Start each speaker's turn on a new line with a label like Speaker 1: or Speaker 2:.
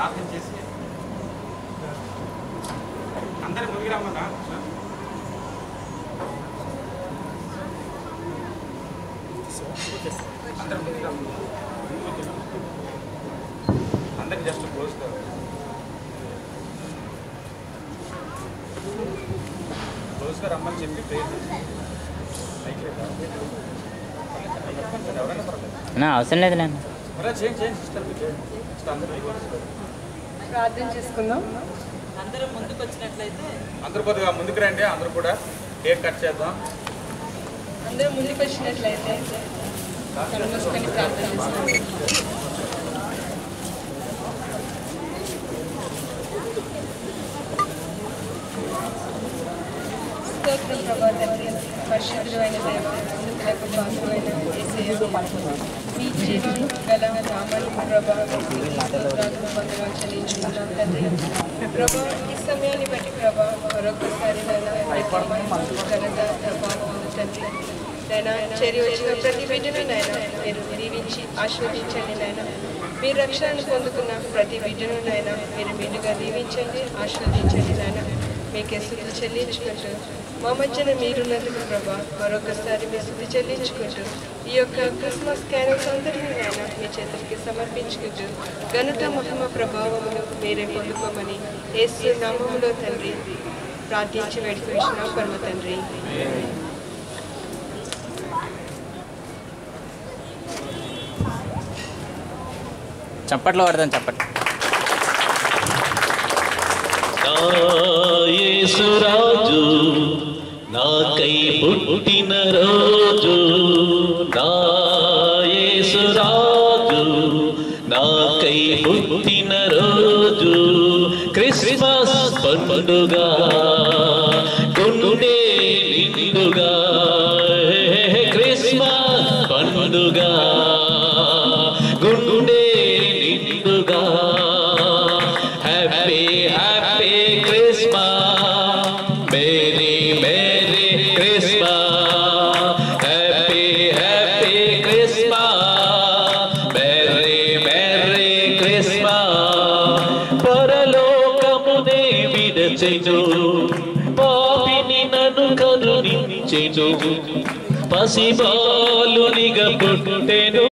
Speaker 1: ప్రార్థన చేసి అందరు ముందుకు రమ్మన్నా అందరు ముందుకు రమ్మన్నా అందరికి జస్ట్ క్లోజ్ కాదు క్లోజ్గా రమ్మని చెప్పి ప్రేయర్ ఎవరైనా పర్లేదు
Speaker 2: నా అవసరం లేదులే అన్న.
Speaker 1: మరా చేయండి చేయండి సిస్టర్ మీరు చేయండి Sister, అందరూ
Speaker 3: ప్రార్థన చేసుకుందాం
Speaker 4: అందరూ ముందుకు వచ్చినట్లయితే
Speaker 1: అందరూ కొద్దిగా ముందుకు రండి అందరూ కూడా కేక్ కట్ చేద్దాం
Speaker 3: అందరూ ముందుకు వచ్చినట్లయితే కళ్ళు మూసుకొని ప్రార్థన చేసుకుందాం స్తోత్రం ప్రభా తండ్రి పరిశుద్ధుడు అయిన దేవ అందుకులకు పాత్రమైన యేసయ్య. మీ జీవం గల నామను ప్రభా స్తోత్రాలు వందనాలు చెల్లించుకున్నాం తండ్రి ప్రభా ఈ సమయాన్ని బట్టి ప్రభా మరొకసారి నాయన ఘనత ప్రభావం తండ్రి నాయన చేరి వచ్చిన ప్రతి బిడ్డను నాయన మీరు దీవించి ఆస్వాదించండి నాయన మీరు రక్షణను పొందుకున్న ప్రతి బిడ్డను నాయన మీరు బిడ్డగా దీవించండి ఆస్వాదించండి నాయన మీకే స్థుతి చెల్లించుకుంటూ మా మధ్యన మీరున్నందుకు ప్రభా మరొకసారి మీ స్థుతి చెల్లించుకుంటూ ఈ యొక్క క్రిస్మస్ క్యారల్స్ అందరినీ నాయన మీ చేతులకి సమర్పించుకుంటూ ఘనత మహిమ ప్రభావమును మీరే పొందుకోమని యేసు నామములో తండ్రి ప్రార్థించి వేడుకుంటున్నాం పరమ తండ్రి
Speaker 2: చప్పట్లో పడతాను చప్పట్లు
Speaker 5: నా యేసురాజు నాకై పుట్టిన రోజు నా యేసురాజు నాకై పుట్టిన రోజు క్రిస్మస్ పండుగ గుండె నిండుగా హే, క్రిస్మస్ పండుగ గుండె నిండుగా happy happy Christmas merry merry Christmas happy happy Christmas merry merry Christmas పరలోకమునే విడచెను పాపిని నన్ను కరుణించెను పసిబాలునిగా పుట్టెను